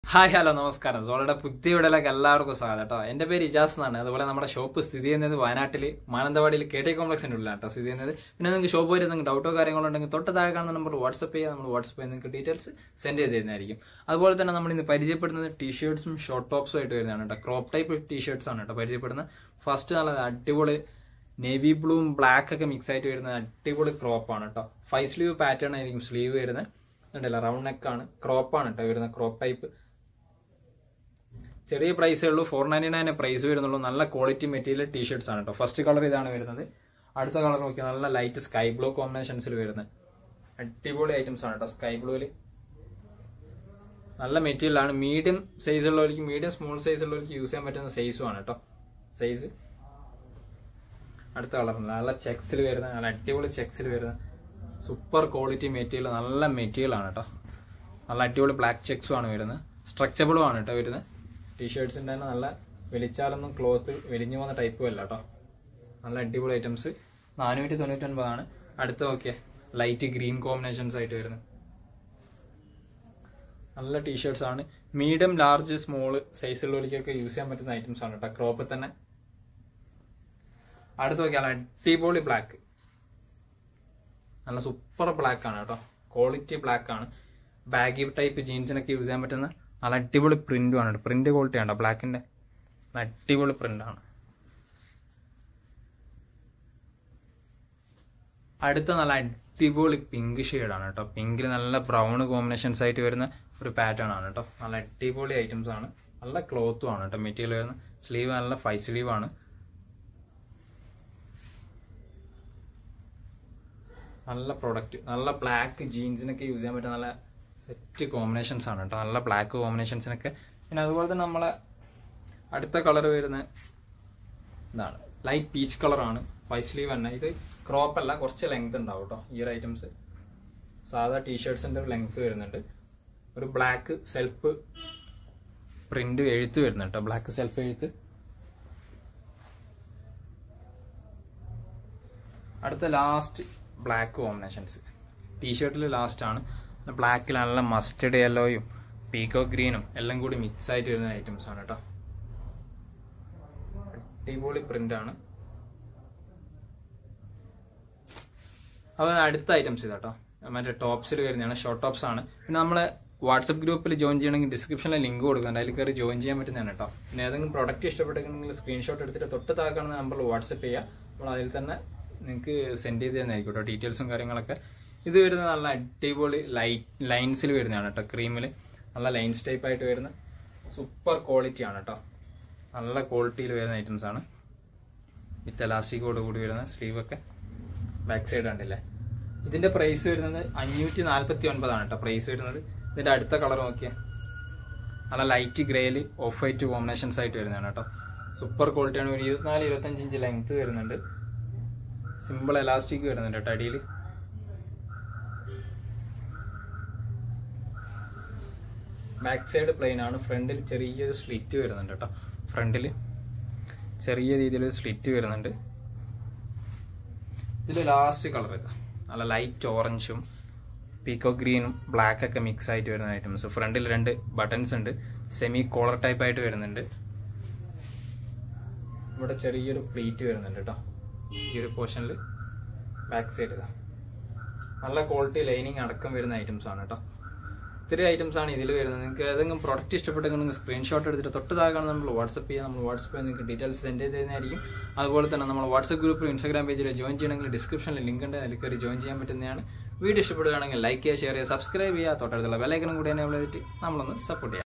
hi hello നമസ്കാരം സോളയുടെ പുതിയ വീടിലേക്ക് എല്ലാവർക്കും സ്വാഗതം കേട്ടോ എന്റെ പേര് ഇജാസ് എന്നാണ് അതുപോലെ നമ്മുടെ ഷോപ്പ് സ്ഥിതി ചെയ്യുന്നത് വയനാട്ടിൽ മാനന്തവാടിയിൽ കെ ടി കോംപ്ലക്സിന്റെ ഉള്ളിലാണ് കേട്ടോ സ്ഥിതി ചെയ്യുന്നത് പിന്നെ നിങ്ങൾക്ക് ഷോപ്പ് വരെ നിങ്ങൾക്ക് ഡൗട്ടോ കാര്യങ്ങളോ ഉണ്ടെങ്കിൽ തൊട്ട് താഴെ കാണുന്ന നമ്പർ വാട്സപ്പ് ചെയ്യുക നമ്മൾ വാട്സപ്പ് ചെയ്ത് നിങ്ങൾക്ക് ഡീറ്റെയിൽസ് സെൻഡ് ചെയ്ത് തരുന്നതായിരിക്കും അതുപോലെ തന്നെ നമ്മൾ ഇന്ന് പരിചയപ്പെടുന്നത് ടീഷർട്സും ഷോർട്ട് ടോപ്സും ആയിട്ട് വരുന്നതാണ് കേട്ടോ ക്രോപ്പ് ടൈപ്പ് ടീഷർട്സ് ആണ് കേട്ടോ പരിചയപ്പെടുന്നത് ഫസ്റ്റ് നല്ല അടിപൊളി നേവി ബ്ലൂവും ബ്ലാക്ക് ഒക്കെ മിക്സ് ആയിട്ട് വരുന്ന അടിപൊളി ക്രോപ്പ് ആണ് കേട്ടോ ഫൈവ് സ്ലീവ് പാറ്റേൺ ആയിരിക്കും സ്ലീവ് വരുന്നത് ഉണ്ടല്ലോ റൗണ്ട് നെക്ക് ആണ് ക്രോപ്പ് ആണ് കേട്ടോ വരുന്ന ക്രോപ്പ് ടൈപ്പ് ചെറിയ പ്രൈസേ ഉള്ളൂ ഫോർ നയൻറ്റി നയൻ പ്രൈസ് വരുന്നുള്ളൂ നല്ല ക്വാളിറ്റി മെറ്റീരിയൽ ടീഷർട്സ് ആണ് കേട്ടോ ഫസ്റ്റ് കളർ ഇതാണ് വരുന്നത് അടുത്ത കളർ നോക്കിയാൽ നല്ല ലൈറ്റ് സ്കൈ ബ്ലൂ കോമ്പിനേഷൻസിൽ വരുന്നത് അടിപൊളി ഐറ്റംസ് ആണ് കേട്ടോ സ്കൈ ബ്ലൂവിൽ നല്ല മെറ്റീരിയൽ ആണ് മീഡിയം സൈസ് ഉള്ളവർക്ക് മീഡിയം സ്മോൾ സൈസ് ഉള്ളവർക്ക് യൂസ് ചെയ്യാൻ പറ്റുന്ന സൈസും ആണ് കേട്ടോ സൈസ് അടുത്ത കളർ നല്ല ചെക്സിൽ വരുന്ന നല്ല അടിപൊളി ചെക്സിൽ വരുന്ന സൂപ്പർ ക്വാളിറ്റി മെറ്റീരിയൽ നല്ല മെറ്റീരിയൽ ആണ് കേട്ടോ നല്ല അടിപൊളി ബ്ലാക്ക് ചെക്സും ആണ് വരുന്നത് സ്ട്രക്ചബിളും ആണ് കേട്ടോ വരുന്നത് ടീഷർട്സിൻ്റെ തന്നെ നല്ല വലിച്ചാലൊന്നും ക്ലോത്ത് വലിഞ്ഞു പോകുന്ന ടൈപ്പും അല്ല കേട്ടോ നല്ല അടിപൊളി ഐറ്റംസ് നാനൂറ്റി തൊണ്ണൂറ്റൊൻപതാണ് അടുത്ത നോക്കിയേ ലൈറ്റ് ഗ്രീൻ കോമ്പിനേഷൻസ് ആയിട്ട് വരുന്നത് നല്ല ടീഷർട്സ് ആണ് മീഡിയം ലാർജ് സ്മോൾ സൈസുള്ളവർക്കൊക്കെ യൂസ് ചെയ്യാൻ പറ്റുന്ന ഐറ്റംസ് ആണ് കേട്ടോ ക്രോപ്പിൽ തന്നെ അടുത്ത് നോക്കിയാൽ അടിപൊളി ബ്ലാക്ക് നല്ല സൂപ്പർ ബ്ലാക്ക് ആണ് കേട്ടോ ക്വാളിറ്റി ബ്ലാക്ക് ആണ് ബാഗി ടൈപ്പ് ജീൻസിനൊക്കെ യൂസ് ചെയ്യാൻ പറ്റുന്ന നല്ല അടിപൊളി പ്രിന്റും ആണ് പ്രിന്റ് ക്വാളിറ്റി ആണ് ബ്ലാക്കിന്റെ അടിപൊളി പ്രിന്റ് ആണ് അടുത്ത നല്ല അടിപൊളി പിങ്ക് ആണ് കേട്ടോ പിങ്കിൽ നല്ല ബ്രൗൺ കോമ്പിനേഷൻസ് ആയിട്ട് വരുന്ന ഒരു പാറ്റേൺ ആണ് കേട്ടോ നല്ല അടിപൊളി ഐറ്റംസ് ആണ് നല്ല ക്ലോത്തും ആണ് കേട്ടോ മെറ്റീരിയൽ വരുന്ന സ്ലീവ് നല്ല ഫൈവ് സ്ലീവ് ആണ് നല്ല പ്രൊഡക്റ്റ് നല്ല ബ്ലാക്ക് ജീൻസിനൊക്കെ യൂസ് ചെയ്യാൻ പറ്റുന്ന നല്ല സെറ്റ് കോമ്പിനേഷൻസ് ആണ് കേട്ടോ നല്ല ബ്ലാക്ക് കോമ്പിനേഷൻസിനൊക്കെ പിന്നെ അതുപോലെ തന്നെ നമ്മളെ അടുത്ത കളർ വരുന്ന ഇതാണ് ലൈറ്റ് പീച്ച് കളറാണ് ഫൈവ് സ്ലീവ് തന്നെ ഇത് ക്രോപ്പ് അല്ല കുറച്ച് ലെങ്ത് ഉണ്ടാവും കേട്ടോ ഈ ഒരു ഐറ്റംസ് സാധാ ടീഷർട്സിന്റെ ലെങ്ത് വരുന്നുണ്ട് ഒരു ബ്ലാക്ക് സെൽഫ് പ്രിന്റ് എഴുത്ത് വരുന്നുണ്ട് കേട്ടോ ബ്ലാക്ക് സെൽഫ് എഴുത്ത് അടുത്ത ലാസ്റ്റ് ബ്ലാക്ക് കോമ്പിനേഷൻസ് ടീഷർട്ടിൽ ലാസ്റ്റ് ആണ് ബ്ലാക്കിൽ നല്ല മസ്റ്റർഡ് യെല്ലോയും പീക്കോ ഗ്രീനും എല്ലാം കൂടി മിക്സ് ആയിട്ട് വരുന്ന ഐറ്റംസ് ആണ് കേട്ടോ അടിപൊളി പ്രിന്റ് ആണ് അപ്പോൾ അടുത്ത ഐറ്റംസ് ഇതാട്ടോ മറ്റേ ടോപ്സിൽ വരുന്നതാണ് ഷോർട്ട് ടോപ്സ് ആണ് പിന്നെ നമ്മളെ വാട്സപ്പ് ഗ്രൂപ്പിൽ ജോയിൻ ചെയ്യണമെങ്കിൽ ഡിസ്ക്രിപ്ഷനിൽ ലിങ്ക് കൊടുക്കുന്നുണ്ട് അതിൽ കയറി ജോയിൻ ചെയ്യാൻ പറ്റുന്നതാണ് കേട്ടോ പിന്നെ ഏതെങ്കിലും പ്രൊഡക്റ്റ് ഇഷ്ടപ്പെട്ടെങ്കിൽ സ്ക്രീൻഷോട്ട് എടുത്തിട്ട് തൊട്ട് താഴെ നമ്പറിൽ വാട്സപ്പ് ചെയ്യുക നമ്മൾ അതിൽ തന്നെ നിങ്ങൾക്ക് സെൻഡ് ചെയ്ത് തന്നെയായിരിക്കും കേട്ടോ ഡീറ്റെയിൽസും കാര്യങ്ങളൊക്കെ ഇത് വരുന്നത് നല്ല അടിപൊളി ലൈറ്റ് ലൈൻസിൽ വരുന്നതാണ് കേട്ടോ ക്രീമിൽ നല്ല ലൈൻസ് ടൈപ്പ് ആയിട്ട് വരുന്ന സൂപ്പർ ക്വാളിറ്റി ആണ് കേട്ടോ നല്ല ക്വാളിറ്റിയിൽ വരുന്ന ഐറ്റംസ് ആണ് വിത്ത് എലാസ്റ്റിക്കോട് കൂടി വരുന്ന സ്ലീവ് ഒക്കെ ബാക്ക് സൈഡ് ഉണ്ടല്ലേ ഇതിന്റെ പ്രൈസ് വരുന്നത് അഞ്ഞൂറ്റി നാല്പത്തി ഒൻപതാണ് കേട്ടോ പ്രൈസ് വരുന്നത് ഇതിന്റെ അടുത്ത കളർ നോക്കിയാൽ നല്ല ലൈറ്റ് ഗ്രേയിൽ ഓഫ് വൈറ്റ് കോമ്പിനേഷൻസ് ആയിട്ട് വരുന്നതാണ് കേട്ടോ സൂപ്പർ ക്വാളിറ്റിയാണ് ഒരു ഇരുപത്തിനാല് ഇരുപത്തഞ്ച് ഇഞ്ച് ലെങ്ത് വരുന്നുണ്ട് സിമ്പിൾ എലാസ്റ്റിക് വരുന്നുണ്ട് കേട്ടോ അടിയിൽ ബാക്ക് സൈഡ് പ്ലെയിൻ ആണ് ഫ്രണ്ടിൽ ചെറിയൊരു സ്ലിറ്റ് വരുന്നുണ്ട് കേട്ടോ ഫ്രണ്ടിൽ ചെറിയ രീതിയിലൊരു സ്ലിറ്റ് വരുന്നുണ്ട് ഇതിൽ ലാസ്റ്റ് കളർ ഇതാ നല്ല ലൈറ്റ് ഓറഞ്ചും പീക്കോ ഗ്രീനും ബ്ലാക്ക് ഒക്കെ മിക്സ് ആയിട്ട് വരുന്ന ഐറ്റംസ് ഫ്രണ്ടിൽ രണ്ട് ബട്ടൺസ് ഉണ്ട് സെമി കോളർ ടൈപ്പ് ആയിട്ട് വരുന്നുണ്ട് ഇവിടെ ചെറിയൊരു പ്ലീറ്റ് വരുന്നുണ്ട് കേട്ടോ ഈ ഒരു പോർഷനിൽ ബാക്ക് സൈഡ് ഇതാ നല്ല ക്വാളിറ്റി ലൈനിങ് അടക്കം വരുന്ന ഐറ്റംസ് ആണ് കേട്ടോ ഇത്രയും ഐറ്റംസ് ആണ് ഇതിൽ വരുന്നത് നിങ്ങൾക്ക് ഏതെങ്കിലും പ്രോഡക്റ്റ് ഇഷ്ടപ്പെട്ടെങ്കിൽ സ്ക്രീൻഷോട്ട് എടുത്തിട്ട് തൊട്ട് താഴെ കാണുന്ന നമ്മൾ വാട്സപ്പ് ചെയ്യുക നമ്മൾ വാട്സപ്പ് ചെയ്ത് നിങ്ങൾക്ക് ഡീറ്റെയിൽസ് സെൻഡ് ചെയ്ത് തരുന്നതായിരിക്കും അതുപോലെ തന്നെ നമ്മൾ വാട്സപ്പ് ഗ്രൂപ്പിൽ ഇൻസ്റ്റാഗ്രാം പേജിൽ ജോയിൻ ചെയ്യണമെങ്കിൽ ഡിസ്ക്രിപ്ഷനിൽ ലിങ്ക് ഉണ്ട് അതിൽ കയറി ജോയിൻ ചെയ്യാൻ പറ്റുന്നതാണ് വീഡിയോ ഇഷ്ടപ്പെടുകയാണെങ്കിൽ ലൈക്ക് ചെയ്യുക ഷെയർ ചെയ്യുക സബ്സ്ക്രൈബ് ചെയ്യുക തൊട്ടടുത്തുള്ള ബെലൈക്കനും കൂടി എന്നെ ചെയ്തിട്ട് നമ്മളൊന്ന് സപ്പോർട്ട് ചെയ്യുക